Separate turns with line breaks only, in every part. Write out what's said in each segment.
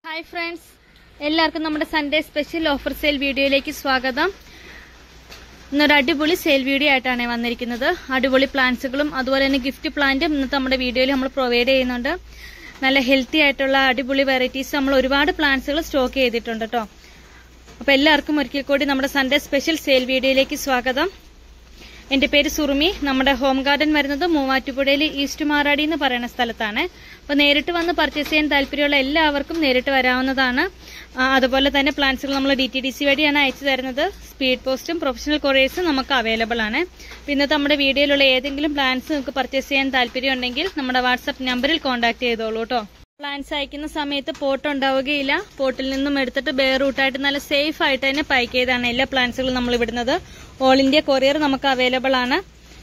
hi friends എല്ലാവർക്കും നമ്മുടെ Sunday special offer sale വീഡിയോയിലേക്ക് സ്വാഗതം ഇന്നൊരു അടിപൊളി സെയിൽ വീഡിയോ ആയിട്ടാണ് വന്നിരിക്കുന്നത് അടിപൊളി പ്ലാന്റ്സുകളും അതുപോലെ തന്നെ ഗിഫ്റ്റ് പ്ലാന്റും ഇന്നത്തെ നമ്മുടെ വീഡിയോയിൽ നമ്മൾ പ്രൊവൈഡ് ചെയ്യുന്നുണ്ട് നല്ല ഹെൽത്തി ആയിട്ടുള്ള അടിപൊളി വെറൈറ്റീസ് നമ്മൾ ഒരുപാട് പ്ലാന്റ്സുകൾ സ്റ്റോക്ക് ചെയ്തിട്ടുണ്ട് കേട്ടോ അപ്പോൾ എല്ലാവർക്കും ഒരിക്കൽ കൂടി നമ്മുടെ സൺഡേ സ്പെഷ്യൽ സെയിൽ വീഡിയോയിലേക്ക് സ്വാഗതം എന്റെ പേര് സുറുമി നമ്മുടെ ഹോം ഗാർഡൻ വരുന്നത് മൂവാറ്റുപുഴയിൽ ഈസ്റ്റ് മാറാടി എന്ന് പറയുന്ന സ്ഥലത്താണ് അപ്പോൾ നേരിട്ട് വന്ന് പർച്ചേസ് ചെയ്യാൻ താല്പര്യമുള്ള എല്ലാവർക്കും നേരിട്ട് വരാവുന്നതാണ് ആ, അതുപോലെ തന്നെ പ്ലാൻസുകൾ നമ്മൾ ഡി ടി ഡി സി വഴിയാണ് അയച്ചു തരുന്നത് സ്പീഡ് പോസ്റ്റും പ്രൊഫഷണൽ കൊറിയേഴ്സും നമുക്ക് അവൈലബിൾ ആണ് അപ്പോൾ ഇന്നത്തെ നമ്മുടെ വീഡിയോയിലുള്ള ഏതെങ്കിലും പ്ലാൻസ് നിങ്ങൾക്ക് പർച്ചേസ് ചെയ്യാൻ താല്പര്യമുണ്ടെങ്കിൽ നമ്മുടെ വാട്സപ്പ് നമ്പറിൽ കോൺടാക്ട് ചെയ്തോളൂ കേട്ടോ പ്ലാന്റ്സ് അയക്കുന്ന സമയത്ത് പോട്ട് ഉണ്ടാവുകയില്ല പോട്ടിൽ നിന്നും എടുത്തിട്ട് ബെയർ റൂട്ടായിട്ട് നല്ല സേഫ് ആയിട്ട് തന്നെ പാക്ക് ചെയ്താണ് എല്ലാ പ്ലാന്റ്സുകളും നമ്മൾ വിടുന്നത് ഓൾ ഇന്ത്യ കൊറിയർ നമുക്ക് അവൈലബിൾ ആണ്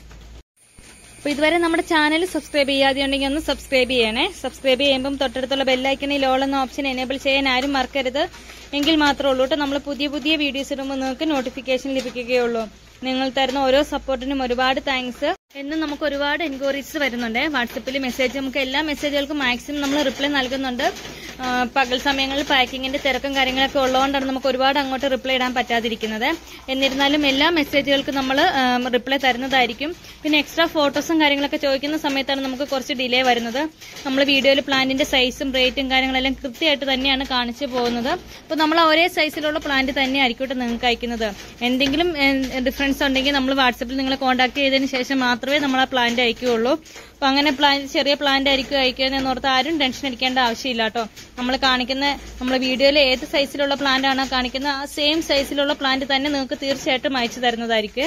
അപ്പൊ ഇതുവരെ നമ്മുടെ ചാനൽ സബ്സ്ക്രൈബ് ചെയ്യാതെ ഉണ്ടെങ്കിൽ ഒന്ന് സബ്സ്ക്രൈബ് ചെയ്യണേ സബ്സ്ക്രൈബ് ചെയ്യുമ്പം തൊട്ടടുത്തുള്ള ബെല്ലൈക്കണിൽ ഓൾ എന്ന ഓപ്ഷൻ എനേബിൾ ചെയ്യാൻ ആരും മറക്കരുത് എങ്കിൽ മാത്രമേ ഉള്ളൂ കേട്ടോ നമ്മൾ പുതിയ പുതിയ വീഡിയോസ് ഇടുമ്പോൾ നിങ്ങൾക്ക് നോട്ടിഫിക്കേഷൻ ലഭിക്കുകയുള്ളൂ നിങ്ങൾ തരുന്ന ഓരോ സപ്പോർട്ടിനും ഒരുപാട് താങ്ക്സ് എന്നും നമുക്ക് ഒരുപാട് എൻക്വയറീസ് വരുന്നുണ്ട് വാട്സപ്പിൽ മെസ്സേജ് നമുക്ക് എല്ലാ മെസ്സേജുകൾക്കും മാക്സിമം നമ്മൾ റിപ്ലൈ നൽകുന്നുണ്ട് ആ, പകൽ സമയങ്ങളിൽ പാക്കിങ്ങിന്റെ തിരക്കും കാര്യങ്ങളൊക്കെ ഉള്ളതുകൊണ്ടാണ് നമുക്ക് ഒരുപാട് അങ്ങോട്ട് റിപ്ലൈ ഇടാൻ പറ്റാതിരിക്കുന്നത് എന്നിരുന്നാലും എല്ലാ മെസ്സേജുകൾക്കും നമ്മൾ റിപ്ലൈ തരുന്നതായിരിക്കും പിന്നെ എക്സ്ട്രാ ഫോട്ടോസും കാര്യങ്ങളൊക്കെ ചോദിക്കുന്ന സമയത്താണ് നമുക്ക് കുറച്ച് ഡിലേ വരുന്നത് നമ്മൾ വീഡിയോയിൽ പ്ലാന്റിന്റെ സൈസും റേറ്റും കാര്യങ്ങളെല്ലാം കൃത്യമായിട്ട് തന്നെയാണ് കാണിച്ചു പോകുന്നത് അപ്പോൾ നമ്മൾ ഒരേ സൈസിലുള്ള പ്ലാന്റ് തന്നെ ആയിരിക്കട്ടെ നിങ്ങൾക്ക് അയക്കുന്നത് എന്തെങ്കിലും ഡിഫറൻസ് ഉണ്ടെങ്കിൽ നമ്മൾ വാട്സപ്പിൽ നിങ്ങളെ കോൺടാക്ട് ചെയ്തതിന് ശേഷം മാത്രമേ നമ്മൾ ആ പ്ലാന്റ് അയക്കുകയുള്ളൂ അപ്പൊ അങ്ങനെ പ്ലാൻ ചെറിയ പ്ലാന്റ് ആയിരിക്കും അയക്കുന്നത് ഓർത്ത് ആരും ടെൻഷൻ അടിക്കേണ്ട ആവശ്യമില്ല കേട്ടോ നമ്മൾ കാണിക്കുന്ന നമ്മൾ വീഡിയോയിൽ ഏത് സൈസിലുള്ള പ്ലാന്റ് ആണോ കാണിക്കുന്നത് ആ സെയിം സൈസിലുള്ള പ്ലാന്റ് തന്നെ നിങ്ങൾക്ക് തീർച്ചയായിട്ടും അയച്ചു തരുന്നതായിരിക്കും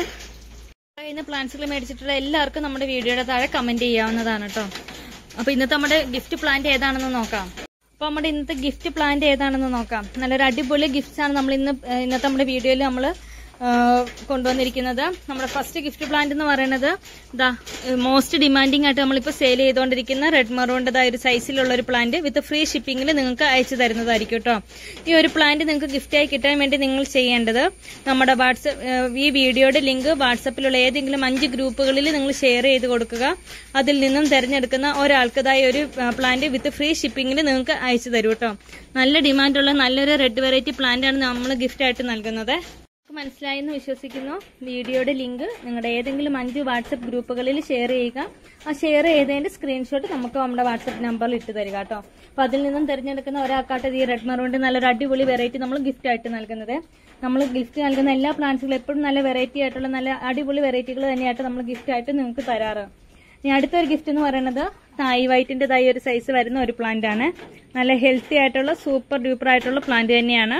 ഇന്ന് പ്ലാന്റ്സുകൾ മേടിച്ചിട്ടുള്ള എല്ലാവർക്കും നമ്മുടെ വീഡിയോയുടെ താഴെ കമന്റ് ചെയ്യാവുന്നതാണ് കേട്ടോ അപ്പൊ ഇന്നത്തെ നമ്മുടെ ഗിഫ്റ്റ് പ്ലാന്റ് ഏതാണെന്ന് നോക്കാം അപ്പൊ നമ്മുടെ ഇന്നത്തെ ഗിഫ്റ്റ് പ്ലാന്റ് ഏതാണെന്ന് നോക്കാം നല്ലൊരു അടിപൊളി ഗിഫ്റ്റ്സ് ആണ് നമ്മൾ ഇന്ന് ഏഹ് ഇന്നത്തെ നമ്മുടെ വീഡിയോയിൽ നമ്മൾ കൊണ്ടുവന്നിരിക്കുന്നത് നമ്മുടെ ഫസ്റ്റ് ഗിഫ്റ്റ് പ്ലാന്റ് എന്ന് പറയുന്നത് ഇതാ മോസ്റ്റ് ഡിമാൻഡിംഗ് ആയിട്ട് നമ്മളിപ്പോൾ സെയിൽ ചെയ്തുകൊണ്ടിരിക്കുന്ന റെഡ് മറോണ്ടതായ ഒരു സൈസിലുള്ള ഒരു പ്ലാന്റ് വിത്ത് ഫ്രീ ഷിപ്പിംഗിൽ നിങ്ങൾക്ക് അയച്ചു തരുന്നതായിരിക്കും കേട്ടോ ഈ ഒരു പ്ലാന്റ് നിങ്ങൾക്ക് ഗിഫ്റ്റായി കിട്ടാൻ വേണ്ടി നിങ്ങൾ ചെയ്യേണ്ടത് നമ്മുടെ വാട്സപ്പ് ഈ വീഡിയോയുടെ ലിങ്ക് വാട്സപ്പിലുള്ള ഏതെങ്കിലും അഞ്ച് ഗ്രൂപ്പുകളിൽ നിങ്ങൾ ഷെയർ ചെയ്ത് കൊടുക്കുക അതിൽ നിന്നും തിരഞ്ഞെടുക്കുന്ന ഒരാൾക്കതായ ഒരു പ്ലാന്റ് വിത്ത് ഫ്രീ ഷിപ്പിംഗിൽ നിങ്ങൾക്ക് അയച്ചു തരും കേട്ടോ നല്ല ഡിമാൻഡുള്ള നല്ലൊരു റെഡ് വെറൈറ്റി പ്ലാന്റ് ആണ് നമ്മൾ ഗിഫ്റ്റായിട്ട് നൽകുന്നത് നിങ്ങൾക്ക് മനസ്സിലായി എന്ന് വിശ്വസിക്കുന്നു വീഡിയോയുടെ ലിങ്ക് നിങ്ങളുടെ ഏതെങ്കിലും അഞ്ച് വാട്സപ്പ് ഗ്രൂപ്പുകളിൽ ഷെയർ ചെയ്യുക ആ ഷെയർ ചെയ്തതിന്റെ സ്ക്രീൻഷോട്ട് നമുക്ക് നമ്മുടെ വാട്സപ്പ് നമ്പറിൽ ഇട്ട് തരിക കേട്ടോ അപ്പൊ അതിൽ നിന്നും തിരഞ്ഞെടുക്കുന്ന ഒരാൾക്കാട്ട് ഈ റെഡ് മറോണ്ട് നല്ലൊരു അടിപൊളി വെറൈറ്റി നമ്മൾ ഗിഫ്റ്റ് ആയിട്ട് നൽകുന്നത് നമ്മൾ ഗിഫ്റ്റ് നൽകുന്ന എല്ലാ പ്ലാന്റ്സുകളും എപ്പോഴും നല്ല വെറൈറ്റി ആയിട്ടുള്ള നല്ല അടിപൊളി വെറൈറ്റികൾ തന്നെയായിട്ട് നമ്മൾ ഗിഫ്റ്റ് ആയിട്ട് നിങ്ങൾക്ക് തരാറ് ഇനി അടുത്തൊരു ഗിഫ്റ്റ് എന്ന് പറയുന്നത് തായ് വൈറ്റിൻ്റെതായ ഒരു സൈസ് വരുന്ന ഒരു പ്ലാന്റ് ആണ് നല്ല ഹെൽത്തി ആയിട്ടുള്ള സൂപ്പർ ഡ്യൂപ്പർ ആയിട്ടുള്ള പ്ലാന്റ് തന്നെയാണ്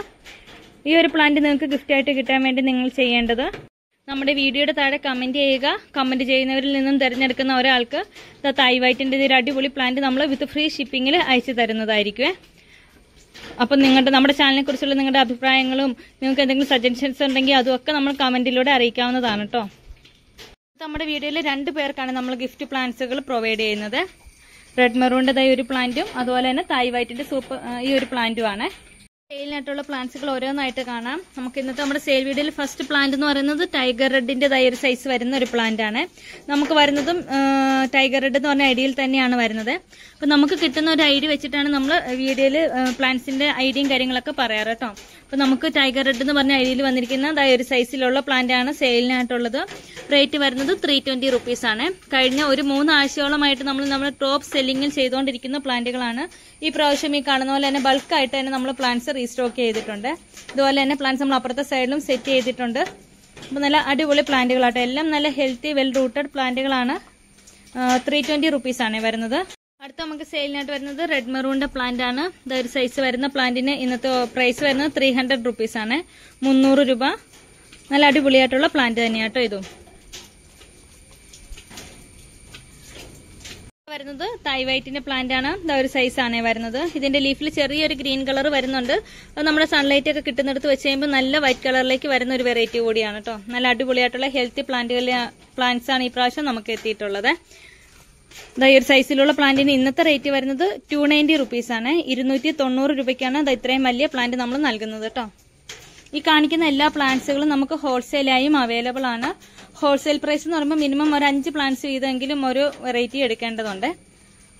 ഈ ഒരു പ്ലാന്റ് നിങ്ങൾക്ക് ഗിഫ്റ്റ് ആയിട്ട് കിട്ടാൻ വേണ്ടി നിങ്ങൾ ചെയ്യേണ്ടത് നമ്മുടെ വീഡിയോയുടെ താഴെ കമന്റ് ചെയ്യുക കമന്റ് ചെയ്യുന്നവരിൽ നിന്നും തിരഞ്ഞെടുക്കുന്ന ഒരാൾക്ക് ദ തായ് വൈറ്റിന്റെ ഒരു അടിപൊളി പ്ലാന്റ് നമ്മൾ വിത്ത് ഫ്രീ ഷിപ്പിംഗിൽ അയച്ചു തരുന്നതായിരിക്കും അപ്പം നിങ്ങളുടെ നമ്മുടെ ചാനലിനെ കുറിച്ചുള്ള നിങ്ങളുടെ അഭിപ്രായങ്ങളും നിങ്ങൾക്ക് എന്തെങ്കിലും സജഷൻസ് ഉണ്ടെങ്കിൽ അതുമൊക്കെ നമ്മൾ കമന്റിലൂടെ അറിയിക്കാവുന്നതാണ് കേട്ടോ നമ്മുടെ വീഡിയോയിൽ രണ്ട് പേർക്കാണ് നമ്മൾ ഗിഫ്റ്റ് പ്ലാന്റ്സുകൾ പ്രൊവൈഡ് ചെയ്യുന്നത് റെഡ് മെറൂണിൻ്റെതായ ഒരു പ്ലാന്റും അതുപോലെ തന്നെ തായ് വൈറ്റിന്റെ സൂപ്പർ ഈ ഒരു പ്ലാന്റും ആണ് സെയിലിനായിട്ടുള്ള പ്ലാന്റ്സുകൾ ഓരോന്നായിട്ട് കാണാം നമുക്ക് ഇന്നത്തെ നമ്മുടെ സെയിൽ വീഡിയോയിൽ ഫസ്റ്റ് പ്ലാന്റ് എന്ന് പറയുന്നത് ടൈഗർ റെഡിന്റേതായ ഒരു സൈസ് വരുന്ന ഒരു പ്ലാന്റ് ആണ് നമുക്ക് വരുന്നതും ആ, ടൈഗർ റെഡ് എന്ന് പറഞ്ഞ ഐഡിയയിൽ തന്നെയാണ് വരുന്നത് അപ്പൊ നമുക്ക് കിട്ടുന്ന ഒരു ഐഡിയ വെച്ചിട്ടാണ് നമ്മൾ വീഡിയോയിൽ പ്ലാന്റ്സിന്റെ ഐഡിയയും കാര്യങ്ങളൊക്കെ പറയാറ് കേട്ടോ അപ്പൊ നമുക്ക് ടൈഗർ റെഡ് എന്ന് പറഞ്ഞ ഐഡിയയിൽ വന്നിരിക്കുന്ന ദാ ഒരു സൈസിലുള്ള പ്ലാന്റ് ആണ് സെയിലിനായിട്ടുള്ളത് റേറ്റ് വരുന്നത് ത്രീ ട്വന്റി റുപ്പീസ് ആണ് കഴിഞ്ഞ ഒരു മൂന്ന് ആഴ്ചയോളമായിട്ട് നമ്മൾ നമ്മൾ ടോപ്പ് സെല്ലിങ്ങിൽ ചെയ്തുകൊണ്ടിരിക്കുന്ന പ്ലാന്റുകളാണ് ഈ പ്രാവശ്യം ഈ കാണുന്ന പോലെ തന്നെ ബൾക്കായിട്ട് തന്നെ നമ്മൾ പ്ലാന്റ്സ് റീസ്റ്റോക്ക് ചെയ്തിട്ടുണ്ട് ഇതുപോലെ തന്നെ പ്ലാന്റ്സ് നമ്മൾ അപ്പുറത്തെ സൈഡിലും സെറ്റ് ചെയ്തിട്ടുണ്ട് അപ്പോൾ നല്ല അടിപൊളി പ്ലാന്റുകളാട്ടോ എല്ലാം നല്ല ഹെൽത്തി വെൽ റൂട്ടഡ് പ്ലാന്റുകളാണ് ത്രീ ട്വന്റി റുപ്പീസ് ആണ് വരുന്നത് അടുത്ത നമുക്ക് സെയിലിനായിട്ട് വരുന്നത് റെഡ് മെറൂണിന്റെ പ്ലാന്റ് ആണ് ഇത് ഒരു സൈസ് വരുന്ന പ്ലാന്റിന് ഇന്നത്തെ പ്രൈസ് വരുന്നത് ത്രീ ഹൺഡ്രഡ് റുപ്പീസ് ആണ് മുന്നൂറ് രൂപ നല്ല അടിപൊളിയായിട്ടുള്ള പ്ലാന്റ് തന്നെയാട്ടോ ഇതും വരുന്നത് തായ് വൈറ്റിന്റെ പ്ലാന്റ് ആണ് ഇതാ ഒരു സൈസ് ആണ് വരുന്നത് ഇതിന്റെ ലീഫിൽ ചെറിയൊരു ഗ്രീൻ കളർ വരുന്നുണ്ട് അത് നമ്മുടെ സൺലൈറ്റ് ഒക്കെ കിട്ടുന്നിടത്ത് വെച്ച് കഴിയുമ്പോൾ നല്ല വൈറ്റ് കളറിലേക്ക് വരുന്ന ഒരു വെറൈറ്റി കൂടിയാണ് കേട്ടോ നല്ല അടിപൊളിയായിട്ടുള്ള ഹെൽത്തി പ്ലാന്റുകളിലെ പ്ലാന്റ്സ് ആണ് ഈ പ്രാവശ്യം നമുക്ക് എത്തിയിട്ടുള്ളത് ദാ ഈ ഒരു സൈസിലുള്ള പ്ലാന്റിന് ഇന്നത്തെ റേറ്റ് വരുന്നത് ടു നയൻറ്റി റുപ്പീസ് ആണ് ഇരുന്നൂറ്റി തൊണ്ണൂറ് രൂപയ്ക്കാണ് ദാ ഇത്രയും വലിയ പ്ലാന്റ് നമ്മൾ നൽകുന്നത് കേട്ടോ ഈ കാണിക്കുന്ന എല്ലാ പ്ലാന്റ്സുകളും നമുക്ക് ഹോൾസെയിലായും അവൈലബിൾ ആണ് ഹോൾസെയിൽ പ്രൈസ് എന്ന് പറയുമ്പോൾ മിനിമം ഒരു അഞ്ച് പ്ലാന്റ്സ് വീതമെങ്കിലും ഒരു വെറൈറ്റി എടുക്കേണ്ടതുണ്ട്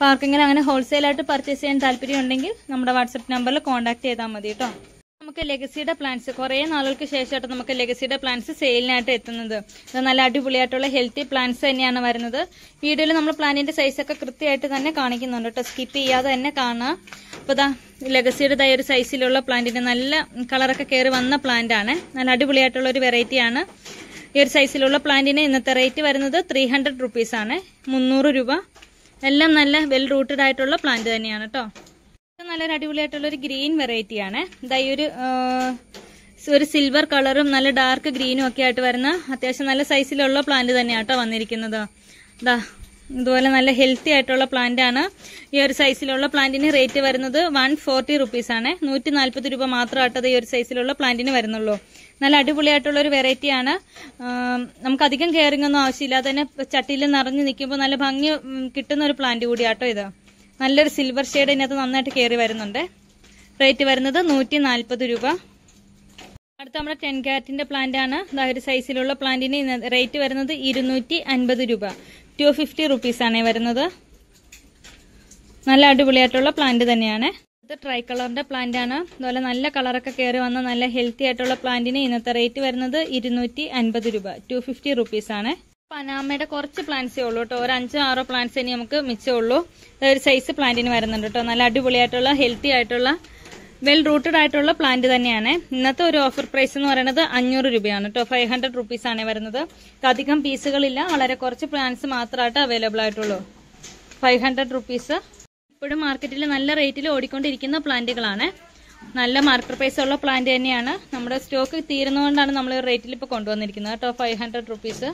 അപ്പോൾ ആർക്കെങ്കിലും അങ്ങനെ ഹോൾസെയിലായിട്ട് പർച്ചേസ് ചെയ്യാൻ താല്പര്യം ഉണ്ടെങ്കിൽ നമ്മുടെ വാട്സപ്പ് നമ്പറിൽ കോൺടാക്ട് ചെയ്താൽ മതി കേട്ടോ നമുക്ക് ലെഗസിയുടെ പ്ലാന്റ്സ് കുറേ നാളുകൾക്ക് ശേഷമായിട്ട് നമുക്ക് ലെഗസിയുടെ പ്ലാന്റ്സ് സെയിലിനായിട്ട് എത്തുന്നത് ഇത് നല്ല അടിപൊളിയായിട്ടുള്ള ഹെൽത്തി പ്ലാന്റ്സ് തന്നെയാണ് വരുന്നത് വീഡിയോയിൽ നമ്മൾ പ്ലാന്റിന്റെ സൈസൊക്കെ കൃത്യമായിട്ട് തന്നെ കാണിക്കുന്നുണ്ട് കേട്ടോ സ്കിപ്പ് ചെയ്യാതെ തന്നെ കാണാം അപ്പോൾ ഇതാ ലെഗസിയുടെ ദാ ഒരു സൈസിലുള്ള പ്ലാന്റിന്റെ നല്ല കളറൊക്കെ കയറി വന്ന പ്ലാന്റ് ആണ് നല്ല അടിപൊളിയായിട്ടുള്ള ഒരു വെറൈറ്റിയാണ് ഈ ഒരു സൈസിലുള്ള പ്ലാന്റിന് ഇന്നത്തെ റേറ്റ് വരുന്നത് ത്രീ ഹൺഡ്രഡ് റുപ്പീസ് ആണ് മുന്നൂറ് രൂപ എല്ലാം നല്ല വെൽ റൂട്ടഡ് ആയിട്ടുള്ള പ്ലാന്റ് തന്നെയാണ് കേട്ടോ ഇത് നല്ലൊരു അടിപൊളിയായിട്ടുള്ള ഒരു ഗ്രീൻ വെറൈറ്റി ആണ് ഇതാ ഈ ഒരു ആ, ഒരു സിൽവർ കളറും നല്ല ഡാർക്ക് ഗ്രീനും ഒക്കെ ആയിട്ട് വരുന്ന അത്യാവശ്യം നല്ല സൈസിലുള്ള പ്ലാന്റ് തന്നെയാണ് കേട്ടോ വന്നിരിക്കുന്നത് ഇതാ ഇതുപോലെ നല്ല ഹെൽത്തി ആയിട്ടുള്ള പ്ലാന്റ് ആണ് ഈ ഒരു സൈസിലുള്ള പ്ലാന്റിന് റേറ്റ് വരുന്നത് വൺ ഫോർട്ടി റുപ്പീസ് ആണ് നൂറ്റി നാൽപ്പത് രൂപ മാത്രമായിട്ടത് ഈ ഒരു സൈസിലുള്ള പ്ലാന്റിന് വരുന്നുള്ളൂ നല്ല അടിപൊളിയായിട്ടുള്ള ഒരു വെറൈറ്റി ആണ് ആം, നമുക്ക് അധികം കെയറിംഗ് ഒന്നും ആവശ്യമില്ലാതെ തന്നെ ചട്ടിയിൽ നിറഞ്ഞു നിൽക്കുമ്പോൾ നല്ല ഭംഗി ഉം, കിട്ടുന്ന ഒരു പ്ലാന്റ് കൂടിയാട്ടോ ഇത് നല്ലൊരു സിൽവർ ഷെയ്ഡ് ഇതിനകത്ത് നന്നായിട്ട് കയറി വരുന്നുണ്ട് റേറ്റ് വരുന്നത് നൂറ്റി നാൽപ്പത് രൂപ അടുത്ത നമ്മുടെ ടെൻ കാരറ്റിന്റെ പ്ലാന്റ് ആണ് ദാ ഒരു സൈസിലുള്ള പ്ലാന്റിന് റേറ്റ് വരുന്നത് ഇരുന്നൂറ്റി അൻപത് രൂപ ടു ഫിഫ്റ്റി റുപ്പീസ് ആണ് വരുന്നത് നല്ല അടിപൊളിയായിട്ടുള്ള പ്ലാന്റ് തന്നെയാണ് ഇത് ട്രൈ കളറിന്റെ പ്ലാന്റ് ആണ് അതുപോലെ നല്ല കളറൊക്കെ കയറി വന്ന നല്ല ഹെൽത്തി ആയിട്ടുള്ള പ്ലാന്റിന് ഇന്നത്തെ റേറ്റ് വരുന്നത് ഇരുന്നൂറ്റി അൻപത് രൂപ ടു ഫിഫ്റ്റി റുപ്പീസ് ആണ് പനാമയുടെ കുറച്ച് പ്ലാന്റ്സേ ഉള്ളൂ കേട്ടോ ഒരു അഞ്ചോ ആറോ പ്ലാന്റ്സ് ഇനി നമുക്ക് മിച്ചമുള്ളൂ ഒരു സൈസ് പ്ലാന്റിന് വരുന്നുണ്ട് കേട്ടോ നല്ല അടിപൊളിയായിട്ടുള്ള ഹെൽത്തി ആയിട്ടുള്ള വെൽ റൂട്ടഡ് ആയിട്ടുള്ള പ്ലാന്റ് തന്നെയാണ് ഇന്നത്തെ ഒരു ഓഫർ പ്രൈസ് എന്ന് പറയുന്നത് അഞ്ഞൂറ് രൂപയാണ് കേട്ടോ ഫൈവ് ഹൺഡ്രഡ് റുപ്പീസ് ആണ് വരുന്നത് ഇത് അധികം പീസുകളില്ല വളരെ കുറച്ച് പ്ലാന്റ്സ് മാത്രമായിട്ട് അവൈലബിൾ ആയിട്ടുള്ളൂ ഫൈവ് ഹൺഡ്രഡ് റുപ്പീസ് ഇപ്പോഴും മാർക്കറ്റിൽ നല്ല റേറ്റിൽ ഓടിക്കൊണ്ടിരിക്കുന്ന പ്ലാന്റുകളാണ് നല്ല മാർക്കറ്റ് പ്രൈസ് ഉള്ള പ്ലാന്റ് തന്നെയാണ് നമ്മുടെ സ്റ്റോക്ക് തീരുന്നതുകൊണ്ടാണ് നമ്മൾ റേറ്റിൽ ഇപ്പോൾ കൊണ്ടുവന്നിരിക്കുന്നത് കേട്ടോ ഫൈവ് ഹൺഡ്രഡ് റുപ്പീസ്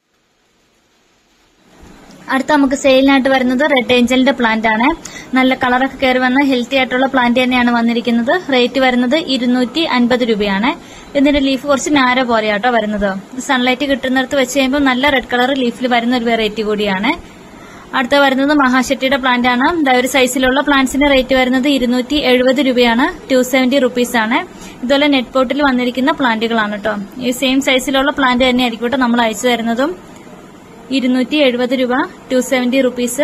അടുത്ത നമുക്ക് സെയിലിനായിട്ട് വരുന്നത് റെഡ് ഏഞ്ചലിന്റെ പ്ലാന്റ് ആണ് നല്ല കളറൊക്കെ കയറി വന്ന ഹെൽത്തി ആയിട്ടുള്ള പ്ലാന്റ് തന്നെയാണ് വന്നിരിക്കുന്നത് റേറ്റ് വരുന്നത് ഇരുന്നൂറ്റി അൻപത് രൂപയാണ് ഇതിന്റെ ലീഫ് കുറച്ച് നാര പോലെയാട്ടോ വരുന്നത് സൺലൈറ്റ് കിട്ടുന്നിടത്ത് വെച്ച് കഴിയുമ്പോൾ നല്ല റെഡ് കളർ ലീഫിൽ വരുന്ന ഒരു വെറൈറ്റി കൂടിയാണ് അടുത്ത വരുന്നത് മഹാശക്തിയുടെ പ്ലാന്റ് ആണ് ദാ ഒരു സൈസിലുള്ള പ്ലാന്റ്സിന്റെ റേറ്റ് വരുന്നത് ഇരുന്നൂറ്റി എഴുപത് രൂപയാണ് ടു സെവന്റി റുപ്പീസ് ആണ് ഇതുപോലെ നെറ്റ് പോട്ടിൽ വന്നിരിക്കുന്ന പ്ലാന്റുകളാണ് കേട്ടോ ഈ സെയിം സൈസിലുള്ള പ്ലാന്റ് തന്നെയായിരിക്കും കേട്ടോ നമ്മൾ അയച്ചു തരുന്നതും ഇരുന്നൂറ്റി എഴുപത് രൂപ ടു സെവന്റി റുപ്പീസ്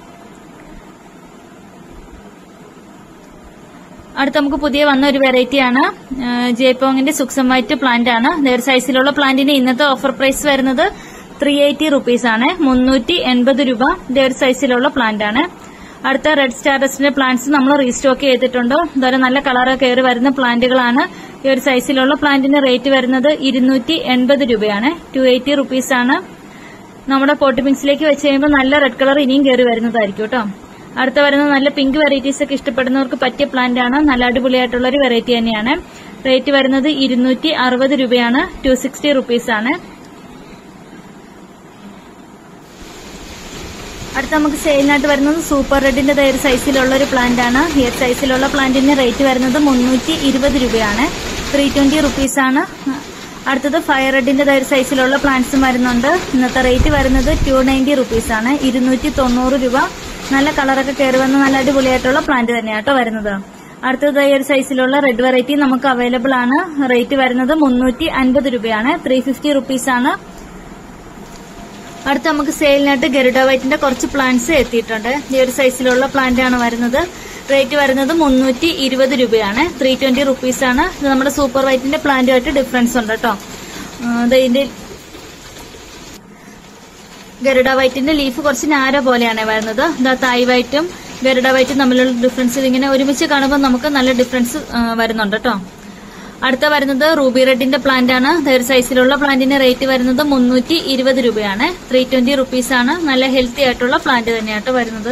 അടുത്ത നമുക്ക് പുതിയ വന്ന ഒരു വെറൈറ്റിയാണ് ജയ്പോങ്ങിന്റെ സുക്സം വൈറ്റ് പ്ലാന്റ് ആണ് നേർ സൈസിലുള്ള പ്ലാന്റിന് ഇന്നത്തെ ഓഫർ പ്രൈസ് വരുന്നത് ത്രീ എയ്റ്റി റുപ്പീസ് ആണ് മുന്നൂറ്റി എൺപത് രൂപ ഇതേ സൈസിലുള്ള പ്ലാന്റ് ആണ് അടുത്ത റെഡ് സ്റ്റാറസിന്റെ പ്ലാന്റ്സ് നമ്മൾ റീസ്റ്റോക്ക് ചെയ്തിട്ടുണ്ട് ഇതുവരെ നല്ല കളർ കയറി വരുന്ന പ്ലാന്റുകളാണ് ഈ ഒരു സൈസിലുള്ള പ്ലാന്റിന് റേറ്റ് വരുന്നത് ഇരുന്നൂറ്റി എൺപത് രൂപയാണ് ടു എയ്റ്റി റുപ്പീസ് ആണ് നമ്മുടെ പോട്ട് പിങ്സിലേക്ക് വെച്ച് കഴിയുമ്പോൾ നല്ല റെഡ് കളർ ഇനിയും കയറി വരുന്നതായിരിക്കും കേട്ടോ അടുത്ത വരുന്ന നല്ല പിങ്ക് വെറൈറ്റീസ് ഒക്കെ ഇഷ്ടപ്പെടുന്നവർക്ക് പറ്റിയ പ്ലാന്റ് ആണ് നല്ല അടിപൊളിയായിട്ടുള്ള ഒരു വെറൈറ്റി തന്നെയാണ് റേറ്റ് വരുന്നത് ഇരുന്നൂറ്റി അറുപത് രൂപയാണ് ടു സിക്സ്റ്റി റുപ്പീസ് ആണ് അടുത്ത നമുക്ക് സെയിലിനായിട്ട് വരുന്നത് സൂപ്പർ റെഡിന്റെ ഒരു സൈസിലുള്ള ഒരു പ്ലാന്റ് ആണ് ഈ ഒരു സൈസിലുള്ള പ്ലാന്റിന്റെ റേറ്റ് വരുന്നത് മുന്നൂറ്റി ഇരുപത് രൂപയാണ് ത്രീ ട്വന്റി റുപ്പീസ് ആണ് അടുത്തത് ഫയർ റെഡിന്റെ ഒരു സൈസിലുള്ള പ്ലാന്റ്സും വരുന്നുണ്ട് ഇന്നത്തെ റേറ്റ് വരുന്നത് ടു നയൻറ്റി റുപ്പീസ് ആണ് ഇരുന്നൂറ്റി തൊണ്ണൂറ് രൂപ നല്ല കളറൊക്കെ കയറി വന്ന നല്ല അടിപൊളിയായിട്ടുള്ള പ്ലാന്റ് തന്നെയാട്ടോ വരുന്നത് അടുത്തത് ഈ ഒരു സൈസിലുള്ള റെഡ് വെറൈറ്റി നമുക്ക് അവൈലബിൾ ആണ് റേറ്റ് വരുന്നത് മുന്നൂറ്റി അൻപത് രൂപയാണ് ത്രീ ഫിഫ്റ്റി റുപ്പീസ് ആണ് അടുത്ത നമുക്ക് സെയിലിനായിട്ട് ഗരുഡ വൈറ്റിന്റെ കുറച്ച് പ്ലാന്റ്സ് എത്തിയിട്ടുണ്ട് ഈ ഒരു സൈസിലുള്ള പ്ലാന്റ് ആണ് വരുന്നത് റേറ്റ് വരുന്നത് മുന്നൂറ്റി ഇരുപത് രൂപയാണ് ത്രീ ട്വന്റി റുപ്പീസ് ആണ് ഇത് നമ്മുടെ സൂപ്പർ വൈറ്റിന്റെ പ്ലാന്റുമായിട്ട് ഡിഫറൻസ് ഉണ്ട് കേട്ടോ ഇതിന്റെ ഗരുഡ വൈറ്റിന്റെ ലീഫ് കുറച്ച് നാര പോലെയാണ് വരുന്നത് ഇതാ തായ് വൈറ്റും ഗരുഡ വൈറ്റും തമ്മിലുള്ള ഡിഫറൻസ് ഇതിങ്ങനെ ഒരുമിച്ച് കാണുമ്പോൾ നമുക്ക് നല്ല ഡിഫറൻസ് വരുന്നുണ്ട് കേട്ടോ അടുത്ത വരുന്നത് റൂബി റെഡിന്റെ പ്ലാന്റ് ആണ് ഒരു സൈസിലുള്ള പ്ലാന്റിന്റെ റേറ്റ് വരുന്നത് മുന്നൂറ്റി ഇരുപത് രൂപയാണ് ത്രീ ട്വന്റി റുപ്പീസ് ആണ് നല്ല ഹെൽത്തി ആയിട്ടുള്ള പ്ലാന്റ് തന്നെയാട്ടോ വരുന്നത്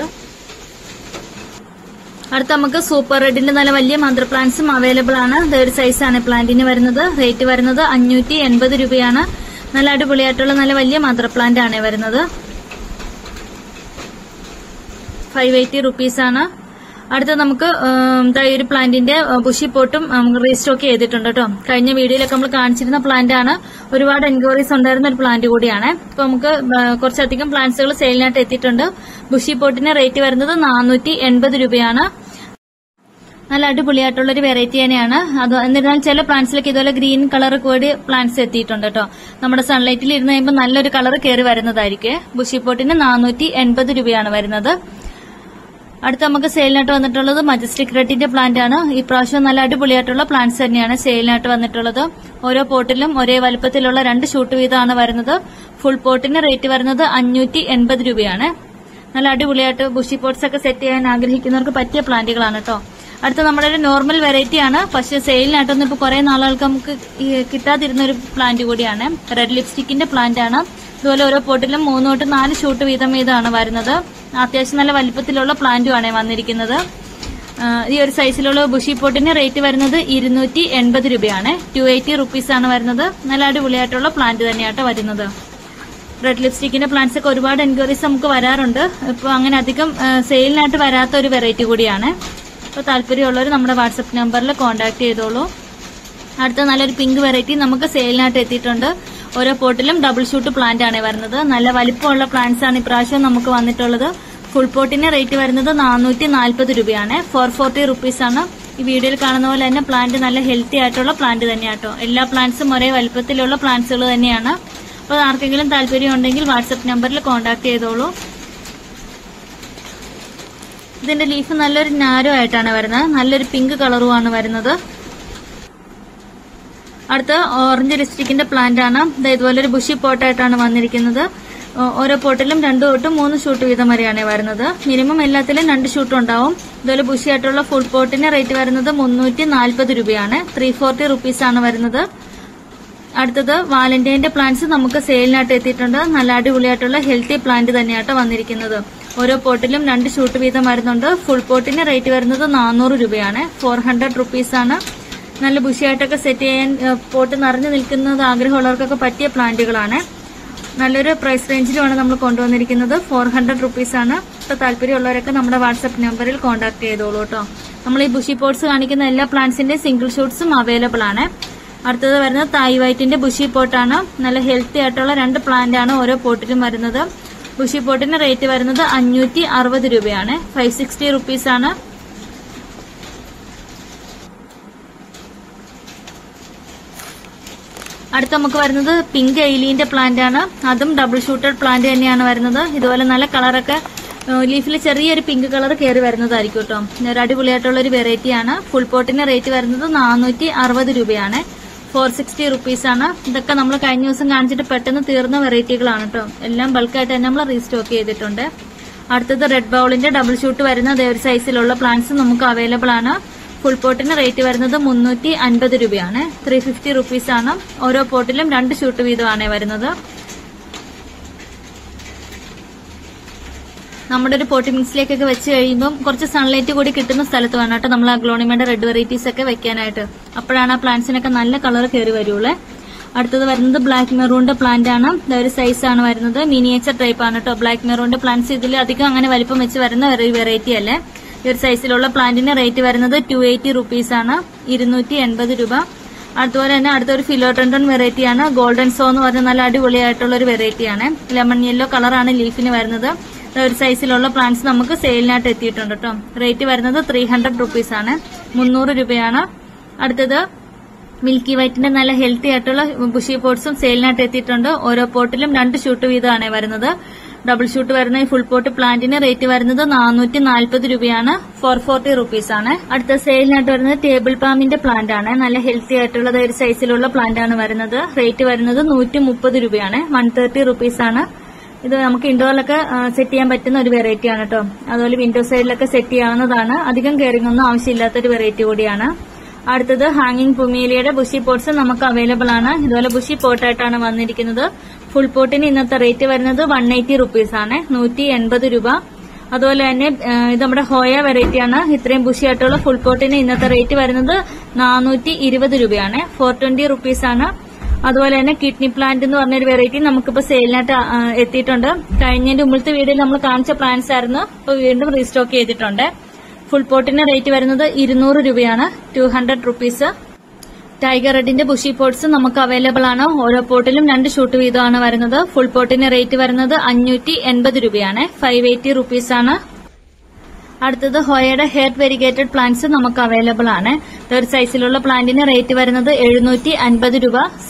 അടുത്ത നമുക്ക് സൂപ്പർ റെഡിന്റെ നല്ല വലിയ മദർ പ്ലാന്റ്സും അവൈലബിൾ ആണ് ഒരു സൈസാണ് പ്ലാന്റിന് വരുന്നത് റേറ്റ് വരുന്നത് അഞ്ഞൂറ്റി എൺപത് രൂപയാണ് നല്ല അടിപൊളിയായിട്ടുള്ള നല്ല വലിയ മദർ പ്ലാന്റ് ആണ് വരുന്നത് ഫൈവ് എയ്റ്റി റുപ്പീസ് ആണ് അടുത്ത നമുക്ക് ഉം, ദാ ഈ ഒരു പ്ലാന്റിന്റെ ബുഷി പോട്ടും നമുക്ക് റീസ്റ്റോക്ക് ചെയ്തിട്ടുണ്ട് കേട്ടോ കഴിഞ്ഞ വീഡിയോയിലൊക്കെ നമ്മൾ കാണിച്ചിരുന്ന പ്ലാന്റ് ആണ് ഒരുപാട് എൻക്വയറീസ് ഉണ്ടായിരുന്ന ഒരു പ്ലാന്റ് കൂടിയാണ് ഇപ്പൊ നമുക്ക് ആ, കുറച്ചധികം പ്ലാന്റ്സുകൾ സെയിലിനായിട്ട് എത്തിയിട്ടുണ്ട് ബുഷി പോട്ടിന്റെ റേറ്റ് വരുന്നത് നാനൂറ്റി എൺപത് രൂപയാണ് നല്ല അടിപൊളിയായിട്ടുള്ള ഒരു വെറൈറ്റി തന്നെയാണ് അത് എന്നിരുന്നാൽ ചില പ്ലാന്റ്സിലേക്ക് ഇതുപോലെ ഗ്രീൻ കളർ കൂടി പ്ലാന്റ്സ് എത്തിയിട്ടുണ്ട് കേട്ടോ നമ്മുടെ സൺലൈറ്റിൽ ഇരുന്ന് കഴിയുമ്പോൾ നല്ലൊരു കളർ കയറി വരുന്നതായിരിക്കും ബുഷി പോട്ടിന് നാനൂറ്റി എൺപത് രൂപയാണ് വരുന്നത് അടുത്ത നമുക്ക് സെയിലിനായിട്ട് വന്നിട്ടുള്ളത് മജസ്റ്റിക് റെഡിന്റെ പ്ലാന്റ് ആണ് ഈ പ്രാവശ്യം നല്ല അടിപൊളിയായിട്ടുള്ള പ്ലാന്റ്സ് തന്നെയാണ് സെയിലിനായിട്ട് വന്നിട്ടുള്ളത് ഓരോ പോട്ടിലും ഒരേ വലുപ്പത്തിലുള്ള രണ്ട് ഷൂട്ട് വീതമാണ് വരുന്നത് ഫുൾ പോട്ടിന് റേറ്റ് വരുന്നത് അഞ്ഞൂറ്റി എൺപത് രൂപയാണ് നല്ല അടിപൊളിയായിട്ട് ബുഷി പോട്ട്സ് ഒക്കെ സെറ്റ് ചെയ്യാൻ ആഗ്രഹിക്കുന്നവർക്ക് പറ്റിയ പ്ലാന്റുകളാണ് കേട്ടോ അടുത്ത നമ്മുടെ ഒരു നോർമൽ വെറൈറ്റി ആണ് പക്ഷെ സെയിലിനായിട്ടൊന്നും ഇപ്പൊ കുറെ നാളുകൾക്ക് നമുക്ക് ഈ കിട്ടാതിരുന്ന ഒരു പ്ലാന്റ് കൂടിയാണ് റെഡ് ലിപ്സ്റ്റിക്കിന്റെ പ്ലാന്റ് ആണ് ഇതുപോലെ ഓരോ പോട്ടിലും മൂന്ന് തൊട്ട് നാല് ഷൂട്ട് വീതം വീതമാണ് വരുന്നത് അത്യാവശ്യം നല്ല വലിപ്പത്തിലുള്ള പ്ലാന്റുമാണ് വന്നിരിക്കുന്നത് ആ, ഈ ഒരു സൈസിലുള്ള ബുഷി പോട്ടിന് റേറ്റ് വരുന്നത് ഇരുന്നൂറ്റി എൺപത് രൂപയാണ് ടു എയ്റ്റി റുപ്പീസ് ആണ് വരുന്നത് നല്ല അടിപൊളിയായിട്ടുള്ള പ്ലാന്റ് തന്നെയാട്ടോ വരുന്നത് റെഡ് ലിപ്സ്റ്റിക്കിന്റെ പ്ലാന്റ്സ് ഒക്കെ ഒരുപാട് എൻക്വയറീസ് നമുക്ക് വരാറുണ്ട് ഇപ്പോൾ അങ്ങനെ അധികം സെയിലിനായിട്ട് വരാത്ത ഒരു വെറൈറ്റി കൂടിയാണ് അപ്പോൾ താല്പര്യമുള്ളവർ നമ്മുടെ വാട്സപ്പ് നമ്പറിൽ കോൺടാക്ട് ചെയ്തോളൂ അടുത്ത നല്ലൊരു പിങ്ക് വെറൈറ്റി നമുക്ക് സെയിലിനായിട്ട് എത്തിയിട്ടുണ്ട് ഓരോ പോട്ടിലും ഡബിൾ ഷൂട്ട് പ്ലാന്റ് ആണ് വരുന്നത് നല്ല വലിപ്പമുള്ള പ്ലാന്റ്സ് ആണ് ഇപ്രാവശ്യം നമുക്ക് വന്നിട്ടുള്ളത് ഫുൾ പോട്ടിന്റെ റേറ്റ് വരുന്നത് നാനൂറ്റി നാൽപ്പത് രൂപയാണ് ഫോർ ഫോർട്ടി റുപ്പീസ് ആണ് ഈ വീഡിയോയിൽ കാണുന്ന പോലെ തന്നെ പ്ലാന്റ് നല്ല ഹെൽത്തി ആയിട്ടുള്ള പ്ലാന്റ് തന്നെയാട്ടോ എല്ലാ പ്ലാന്റ്സും ഒരേ വലിപ്പത്തിലുള്ള പ്ലാന്റ്സുകൾ തന്നെയാണ് അപ്പോൾ ആർക്കെങ്കിലും താല്പര്യം ഉണ്ടെങ്കിൽ വാട്സപ്പ് നമ്പറിൽ കോൺടാക്ട് ചെയ്തോളൂ ഇതിന്റെ ലീഫ് നല്ലൊരു നാരോ ആയിട്ടാണ് വരുന്നത് നല്ലൊരു പിങ്ക് കളറുമാണ് വരുന്നത് അടുത്ത ഓറഞ്ച് ലിസ്റ്റിക്കിന്റെ പ്ലാന്റ് ആണ് ദേ ഇതുപോലെ ഒരു ബുഷി പോട്ടായിട്ടാണ് വന്നിരിക്കുന്നത് ഓ- ഓരോ പോട്ടിലും രണ്ടു തൊട്ട് മൂന്ന് ഷൂട്ട് വീതം വരെയാണ് വരുന്നത് മിനിമം എല്ലാത്തിലും രണ്ട് ഷൂട്ട് ഉണ്ടാവും ഇതുപോലെ ബുഷി ആയിട്ടുള്ള ഫുൾ പോട്ടിന് റേറ്റ് വരുന്നത് മുന്നൂറ്റി നാൽപ്പത് രൂപയാണ് ത്രീ ഫോർട്ടി റുപ്പീസ് ആണ് വരുന്നത് അടുത്തത് വാലന്റൈന്റെ പ്ലാന്റ്സ് നമുക്ക് സെയിലിനായിട്ട് എത്തിയിട്ടുണ്ട് നല്ല അടിപൊളിയായിട്ടുള്ള ഹെൽത്തി പ്ലാന്റ് തന്നെയാട്ടോ വന്നിരിക്കുന്നത് ഓരോ പോട്ടിലും രണ്ട് ഷൂട്ട് വീതം വരുന്നുണ്ട് ഫുൾ പോട്ടിന് റേറ്റ് വരുന്നത് നാനൂറ് രൂപയാണ് ഫോർ ഹൺഡ്രഡ് റുപ്പീസ് ആണ് നല്ല ബുഷിയായിട്ടൊക്കെ സെറ്റ് ചെയ്യാൻ ഏഹ്, പോട്ട് നിറഞ്ഞു നിൽക്കുന്നത് ആഗ്രഹമുള്ളവർക്കൊക്കെ പറ്റിയ പ്ലാന്റുകളാണ് നല്ലൊരു പ്രൈസ് റേഞ്ചിലുമാണ് നമ്മൾ കൊണ്ടുവന്നിരിക്കുന്നത് ഫോർ ഹൺഡ്രഡ് റുപ്പീസ് ആണ് ഇപ്പോൾ താല്പര്യമുള്ളവരൊക്കെ നമ്മുടെ വാട്സപ്പ് നമ്പറിൽ കോൺടാക്ട് ചെയ്തോളൂ കേട്ടോ നമ്മൾ ഈ ബുഷി പോട്ട്സ് കാണിക്കുന്ന എല്ലാ പ്ലാന്റ്സിന്റെ സിംഗിൾ ഷൂട്ട്സും അവൈലബിൾ ആണ് അടുത്തത് വരുന്നത് തായ് വൈറ്റിന്റെ ബുഷി പോട്ടാണ് നല്ല ഹെൽത്തി ആയിട്ടുള്ള രണ്ട് പ്ലാന്റ് ആണ് ഓരോ പോട്ടിലും വരുന്നത് ബുഷി പോട്ടിന്റെ റേറ്റ് വരുന്നത് അഞ്ഞൂറ്റി അറുപത് രൂപയാണ് ഫൈവ് സിക്സ്റ്റി റുപ്പീസ് ആണ് അടുത്ത നമുക്ക് വരുന്നത് പിങ്ക് എയിലിന്റെ പ്ലാന്റ് ആണ് അതും ഡബിൾ ഷൂട്ടഡ് പ്ലാന്റ് തന്നെയാണ് വരുന്നത് ഇതുപോലെ നല്ല കളറൊക്കെ ലീഫിൽ ചെറിയൊരു പിങ്ക് കളർ കയറി വരുന്നതായിരിക്കും കേട്ടോ പിന്നെ ഒരു അടിപൊളിയായിട്ടുള്ള ഒരു വെറൈറ്റി ആണ് ഫുൾ പോട്ടിന്റെ റേറ്റ് വരുന്നത് നാനൂറ്റി അറുപത് രൂപയാണ് ഫോർ സിക്സ്റ്റി റുപ്പീസ് ആണ് ഇതൊക്കെ നമ്മൾ കഴിഞ്ഞ ദിവസം കാണിച്ചിട്ട് പെട്ടെന്ന് തീർന്ന വെറൈറ്റികളാണ് കേട്ടോ എല്ലാം ബൾക്കായിട്ട് തന്നെ നമ്മൾ റീസ്റ്റോക്ക് ചെയ്തിട്ടുണ്ട് അടുത്തത് റെഡ് ബൗളിന്റെ ഡബിൾ ഷൂട്ട് വരുന്ന അതേ ഒരു സൈസിലുള്ള പ്ലാന്റ്സ് നമുക്ക് അവൈലബിൾ ആണ് ഫുൾ പോട്ടിന് റേറ്റ് വരുന്നത് മുന്നൂറ്റി അൻപത് രൂപയാണ് ത്രീ ഫിഫ്റ്റി റുപ്പീസ് ആണ് ഓരോ പോട്ടിലും രണ്ട് ഷൂട്ട് വീതമാണ് വരുന്നത് നമ്മുടെ ഒരു പോട്ടി മിക്സിലേക്കൊക്കെ വെച്ച് കഴിയുമ്പോൾ കുറച്ച് സൺലൈറ്റ് കൂടി കിട്ടുന്ന സ്ഥലത്ത് വേണം കേട്ടോ നമ്മൾ അഗ്ലോണിമയുടെ റെഡ് വെറൈറ്റീസ് ഒക്കെ വെക്കാനായിട്ട് അപ്പോഴാണ് ആ പ്ലാന്റ്സിനൊക്കെ നല്ല കളർ കയറി വരുള്ളൂ അടുത്തത് വരുന്നത് ബ്ലാക്ക് മെറൂണിന്റെ പ്ലാന്റ് ആണ് ഇത് ഒരു സൈസ് ആണ് വരുന്നത് മിനിയേച്ചർ ടൈപ്പ് ആണ് കേട്ടോ ബ്ലാക്ക് മെറൂണിന്റെ പ്ലാന്റ്സ് ഇതിൽ അധികം അങ്ങനെ വലിപ്പം വെച്ച് വരുന്ന ഒരു വെറൈറ്റി അല്ലേ ഈ ഒരു സൈസിലുള്ള പ്ലാന്റിന് റേറ്റ് വരുന്നത് ടു എയ്റ്റി റുപ്പീസ് ആണ് ഇരുന്നൂറ്റി എൺപത് രൂപ അതുപോലെ തന്നെ അടുത്തൊരു ഫിലോട്രൻഡൺ വെറൈറ്റി ആണ് ഗോൾഡൻ സോ എന്ന് പറഞ്ഞ നല്ല അടിപൊളിയായിട്ടുള്ള ഒരു വെറൈറ്റി ആണ് ലെമൺ യെല്ലോ കളറാണ് ലീഫിന് വരുന്നത് ഇത് ഒരു സൈസിലുള്ള പ്ലാന്റ്സ് നമുക്ക് സെയിലിനായിട്ട് എത്തിയിട്ടുണ്ട് കേട്ടോ റേറ്റ് വരുന്നത് ത്രീ ഹൺഡ്രഡ് റുപ്പീസ് ആണ് മുന്നൂറ് രൂപയാണ് അടുത്തത് മിൽക്കി വൈറ്റിന്റെ നല്ല ഹെൽത്തി ആയിട്ടുള്ള ബുഷി പോട്ട്സും സെയിലിനായിട്ട് എത്തിയിട്ടുണ്ട് ഓരോ പോട്ടിലും രണ്ട് ഷൂട്ട് വീതമാണ് വരുന്നത് ഡബിൾ ഷൂട്ട് വരുന്ന ഈ ഫുൾ പോട്ട് പ്ലാന്റിന് റേറ്റ് വരുന്നത് നാനൂറ്റി നാൽപ്പത് രൂപയാണ് ഫോർ ഫോർട്ടി റുപ്പീസ് ആണ് അടുത്ത സെയിലിനായിട്ട് വരുന്നത് ടേബിൾ പാമിന്റെ പ്ലാന്റ് ആണ് നല്ല ഹെൽത്തി ആയിട്ടുള്ള ഒരു സൈസിലുള്ള പ്ലാന്റ് ആണ് വരുന്നത് റേറ്റ് വരുന്നത് നൂറ്റി മുപ്പത് രൂപയാണ് വൺ തേർട്ടി റുപ്പീസ് ആണ് ഇത് നമുക്ക് ഇൻഡോറിലൊക്കെ സെറ്റ് ചെയ്യാൻ പറ്റുന്ന ഒരു വെറൈറ്റി ആണ് കേട്ടോ അതുപോലെ വിൻഡോ സൈഡിലൊക്കെ സെറ്റ് ചെയ്യാവുന്നതാണ് അധികം കെയറിംഗ് ഒന്നും ആവശ്യമില്ലാത്ത ഒരു വെറൈറ്റി കൂടിയാണ് അടുത്തത് ഹാങ്ങിങ് പുമേലിയുടെ ബുഷി പോട്ട്സ് നമുക്ക് അവൈലബിൾ ആണ് ഇതുപോലെ ബുഷി പോട്ടായിട്ടാണ് വന്നിരിക്കുന്നത് ഫുൾ പോട്ടിന് ഇന്നത്തെ റേറ്റ് വരുന്നത് വൺ എയ്റ്റി റുപ്പീസ് ആണ് നൂറ്റി എൺപത് രൂപ അതുപോലെ തന്നെ ആ, ഇത് നമ്മുടെ ഹോയ വെറൈറ്റി ആണ് ഇത്രയും ബുഷി ആയിട്ടുള്ള ഫുൾ പോട്ടിന് ഇന്നത്തെ റേറ്റ് വരുന്നത് നാനൂറ്റി ഇരുപത് രൂപയാണ് ഫോർ ട്വന്റി റുപ്പീസ് ആണ് അതുപോലെ തന്നെ കിഡ്നി പ്ലാന്റ് എന്ന് പറഞ്ഞൊരു വെറൈറ്റി നമുക്കിപ്പോ സെയിലിനായിട്ട് ആ, എത്തിയിട്ടുണ്ട് കഴിഞ്ഞതിന്റെ മുമ്പത്തെ വീഡിയോയിൽ നമ്മൾ കാണിച്ച പ്ലാന്റ്സ് ആയിരുന്നു ഇപ്പൊ വീണ്ടും റീസ്റ്റോക്ക് ചെയ്തിട്ടുണ്ട് ഫുൾ പോട്ടിന്റെ റേറ്റ് വരുന്നത് ഇരുന്നൂറ് രൂപയാണ് ടു ഹൺഡ്രഡ് റുപ്പീസ് ടൈഗർ റെഡിന്റെ ബുഷി പോട്ട്സ് നമുക്ക് അവൈലബിൾ ആണ് ഓരോ പോട്ടിലും രണ്ട് ഷൂട്ട് വീതമാണ് വരുന്നത് ഫുൾ പോട്ടിന് റേറ്റ് വരുന്നത് അഞ്ഞൂറ്റി എൺപത് രൂപയാണ് ഫൈവ് എയ്റ്റി റുപ്പീസ് ആണ് അടുത്തത് ഹോയയുടെ ഹെയർ വെരിഗേറ്റഡ് പ്ലാന്റ്സ് നമുക്ക് അവൈലബിൾ ആണ് തേർഡ് സൈസിലുള്ള പ്ലാന്റിന് റേറ്റ് വരുന്നത് എഴുന്നൂറ്റി അൻപത് രൂപ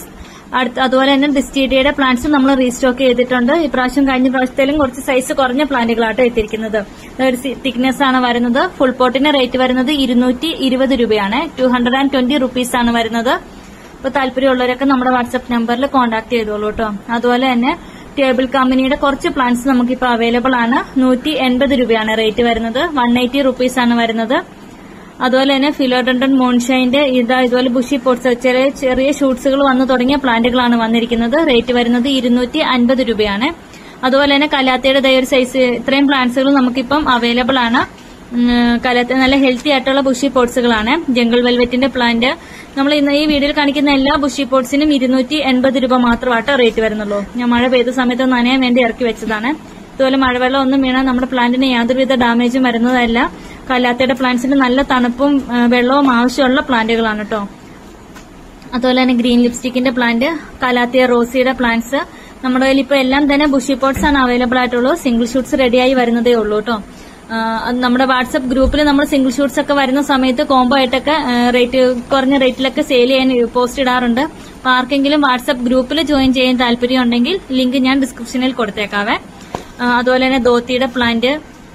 അടുത്ത അതുപോലെ തന്നെ ഡിസ്റ്റിഡിയുടെ പ്ലാന്റ്സ് നമ്മൾ റീസ്റ്റോക്ക് ചെയ്തിട്ടുണ്ട് ഇപ്രാവശ്യം കഴിഞ്ഞ പ്രാവശ്യത്തിലും കുറച്ച് സൈസ് കുറഞ്ഞ പ്ലാന്റുകളാട്ടോ എത്തിയിരിക്കുന്നത് ഒരു തിക്നെസ് ആണ് വരുന്നത് ഫുൾ പോട്ടിന് റേറ്റ് വരുന്നത് ഇരുന്നൂറ്റി ഇരുപത് രൂപയാണ് two hundred and twenty rupees ആണ് വരുന്നത് അപ്പൊ താല്പര്യമുള്ളവരൊക്കെ നമ്മുടെ വാട്സ്ആപ്പ് നമ്പറിൽ കോൺടാക്ട് ചെയ്തോളൂ കേട്ടോ അതുപോലെ തന്നെ ടേബിൾ കമ്പനിയുടെ കുറച്ച് പ്ലാന്റ്സ് നമുക്കിപ്പോൾ അവൈലബിൾ ആണ് നൂറ്റി എൺപത് രൂപയാണ് റേറ്റ് വരുന്നത് വൺ എയ്റ്റി റുപ്പീസ് ആണ് വരുന്നത് അതുപോലെ തന്നെ ഫിലോഡണ്ടൻ മോൺഷൈന്റെ ഇതാ ഇതുപോലെ ബുഷി പോട്ട്സ് ചെറിയ ചെറിയ ഷൂട്ട്സുകൾ വന്നു തുടങ്ങിയ പ്ലാന്റുകളാണ് വന്നിരിക്കുന്നത് റേറ്റ് വരുന്നത് ഇരുന്നൂറ്റി അൻപത് രൂപയാണ് അതുപോലെ തന്നെ കലാത്തയുടെ ദയ ഒരു സൈസ് ഇത്രയും പ്ലാന്റ്സുകൾ നമുക്കിപ്പം അവൈലബിൾ ആണ് ഉം, കലാത്ത നല്ല ഹെൽത്തി ആയിട്ടുള്ള ബുഷി പോട്ട്സുകളാണ് ജംഗിൾ വെൽവെറ്റിന്റെ പ്ലാന്റ് നമ്മൾ ഇന്ന് ഈ വീഡിയോയിൽ കാണിക്കുന്ന എല്ലാ ബുഷി പോട്ട്സിനും ഇരുന്നൂറ്റി എൺപത് രൂപ മാത്രമാട്ടോ റേറ്റ് വരുന്നുള്ളൂ ഞാൻ മഴ പെയ്ത സമയത്ത് നനയാൻ വേണ്ടി ഇറക്കി വെച്ചതാണ് ഇതുപോലെ മഴവെള്ളം ഒന്നും വീണാൽ നമ്മുടെ പ്ലാന്റിന് യാതൊരുവിധ ഡാമേജും വരുന്നതല്ല കല്ലാത്തയുടെ പ്ലാന്റ്സിന് നല്ല തണുപ്പും ആ, വെള്ളവും ആവശ്യമുള്ള പ്ലാന്റുകളാണ് കേട്ടോ അതുപോലെ തന്നെ ഗ്രീൻ ലിപ്സ്റ്റിക്കിന്റെ പ്ലാന്റ് കലാത്തിയ റോസിയുടെ പ്ലാന്റ്സ് നമ്മുടെ കയ്യിൽ ഇപ്പൊ എല്ലാം തന്നെ ബുഷി പോട്ട്സ് ആണ് അവൈലബിൾ ആയിട്ടുള്ളൂ സിംഗിൾ ഷൂട്ട്സ് റെഡിയായി വരുന്നതേ ഉള്ളൂ കേട്ടോ ആ, അത് നമ്മുടെ വാട്സ്ആപ്പ് ഗ്രൂപ്പിൽ നമ്മൾ സിംഗിൾ ഷൂട്ട്സ് ഒക്കെ വരുന്ന സമയത്ത് കോംബോ ആയിട്ടൊക്കെ റേറ്റ് കുറഞ്ഞ റേറ്റിലൊക്കെ സെയിൽ ചെയ്യാൻ പോസ്റ്റ് ഇടാറുണ്ട് അപ്പൊ ആർക്കെങ്കിലും വാട്സ്ആപ്പ് ഗ്രൂപ്പിൽ ജോയിൻ ചെയ്യാൻ താല്പര്യം ഉണ്ടെങ്കിൽ ലിങ്ക് ഞാൻ ഡിസ്ക്രിപ്ഷനിൽ കൊടുത്തേക്കാവേ ആ, അതുപോലെ തന്നെ ധോത്തിയുടെ പ്ലാന്റ്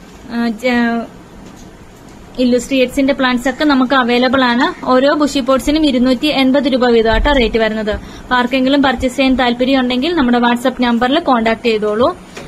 ഇല്ലുസ്ട്രിയേറ്റ്സിന്റെ പ്ലാന്റ്സ് ഒക്കെ നമുക്ക് അവൈലബിൾ ആണ് ഓരോ ബുഷി പോട്ട്സിനും ഇരുന്നൂറ്റി എൺപത് രൂപ വീതമായിട്ടോ റേറ്റ് വരുന്നത് അപ്പൊ ആർക്കെങ്കിലും പർച്ചേസ് ചെയ്യാൻ താല്പര്യം ഉണ്ടെങ്കിൽ നമ്മുടെ വാട്സ്ആപ്പ് നമ്പറിൽ കോൺടാക്ട് ചെയ്തോളൂ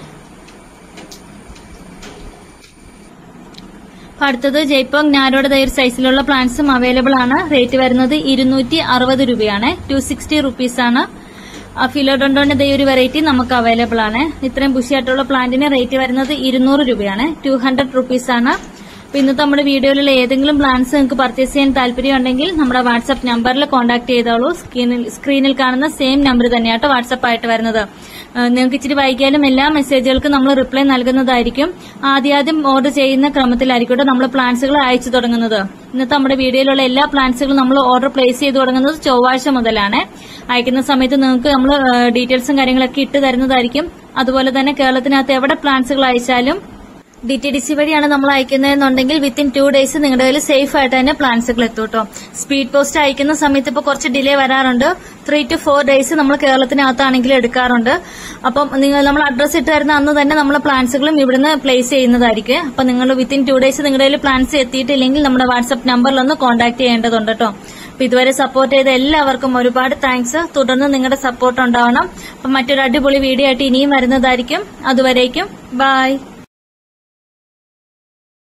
അപ്പൊ അടുത്തത് ജയ്പോങ് നാരോയുടെ തൈർ സൈസിലുള്ള പ്ലാന്റ്സും അവൈലബിൾ ആണ് റേറ്റ് വരുന്നത് ഇരുന്നൂറ്റി അറുപത് രൂപയാണ് ടു സിക്സ്റ്റി റുപ്പീസ് ആണ് ഫിലോഡോണ്ടോന്റെ ദൈ ഒരു വെറൈറ്റി നമുക്ക് അവൈലബിൾ ആണ് ഇത്രയും ബുഷിയായിട്ടുള്ള പ്ലാന്റിന് റേറ്റ് വരുന്നത് ഇരുന്നൂറ് രൂപയാണ് ടു ഹൺഡ്രഡ് റുപ്പീസ് ആണ് അപ്പൊ ഇന്നത്തെ നമ്മുടെ വീഡിയോയിലുള്ള ഏതെങ്കിലും പ്ലാൻസ് നിങ്ങൾക്ക് പർച്ചേസ് ചെയ്യാൻ താല്പര്യം ഉണ്ടെങ്കിൽ നമ്മുടെ വാട്സ്ആപ്പ് നമ്പറിൽ കോൺടാക്ട് ചെയ്തോളൂ സ്ക്രീനിൽ സ്ക്രീനിൽ കാണുന്ന സെയിം നമ്പർ തന്നെയാട്ടോ വാട്സ്ആപ്പ് ആയിട്ട് വരുന്നത് ഏഹ് നിങ്ങൾക്ക് ഇച്ചിരി വൈകിയാലും എല്ലാ മെസ്സേജുകൾക്കും നമ്മൾ റിപ്ലൈ നൽകുന്നതായിരിക്കും ആദ്യാദ്യം ഓർഡർ ചെയ്യുന്ന ക്രമത്തിലായിരിക്കും നമ്മൾ പ്ലാൻസുകൾ അയച്ചു തുടങ്ങുന്നത് ഇന്നത്തെ നമ്മുടെ വീഡിയോയിലുള്ള എല്ലാ പ്ലാൻസുകളും നമ്മൾ ഓർഡർ പ്ലേസ് ചെയ്ത് തുടങ്ങുന്നത് ചൊവ്വാഴ്ച മുതലാണ് അയക്കുന്ന സമയത്ത് നിങ്ങൾക്ക് നമ്മൾ ഡീറ്റെയിൽസും കാര്യങ്ങളൊക്കെ ഇട്ട് തരുന്നതായിരിക്കും അതുപോലെ തന്നെ കേരളത്തിനകത്ത് എവിടെ പ്ലാൻസുകൾ അയച്ചാലും ഡി ടി ഡി സി വഴിയാണ് നമ്മൾ അയക്കുന്നതെന്നുണ്ടെങ്കിൽ വിത്തിൻ ടു ഡേയ്സ് നിങ്ങളുടെ കയ്യിൽ സേഫ് ആയിട്ട് തന്നെ പ്ലാൻസുകൾ എത്തും കേട്ടോ സ്പീഡ് പോസ്റ്റ് അയക്കുന്ന സമയത്ത് ഇപ്പോൾ കുറച്ച് ഡിലേ വരാറുണ്ട് ത്രീ ടു ഫോർ ഡേയ്സ് നമ്മൾ കേരളത്തിനകത്താണെങ്കിലും എടുക്കാറുണ്ട് അപ്പം നിങ്ങൾ നമ്മൾ അഡ്രസ്സ് ഇട്ട് തരുന്ന അന്ന് തന്നെ നമ്മൾ പ്ലാൻസുകളും ഇവിടുന്ന് പ്ലേസ് ചെയ്യുന്നതായിരിക്കും അപ്പം നിങ്ങൾ വിത്തിൻ ടു ഡേയ്സ് നിങ്ങളുടെ കയ്യിൽ പ്ലാൻസ് എത്തിയിട്ടില്ലെങ്കിൽ നമ്മുടെ വാട്സ്ആപ്പ് നമ്പറിലൊന്ന് കോൺടാക്ട് ചെയ്യേണ്ടതുണ്ട് കേട്ടോ അപ്പൊ ഇതുവരെ സപ്പോർട്ട് ചെയ്ത എല്ലാവർക്കും ഒരുപാട് താങ്ക്സ് തുടർന്ന് നിങ്ങളുടെ സപ്പോർട്ട് ഉണ്ടാവണം അപ്പം മറ്റൊരു അടിപൊളി വീഡിയോ ആയിട്ട് ഇനിയും വരുന്നതായിരിക്കും അതുവരേക്കും ബൈ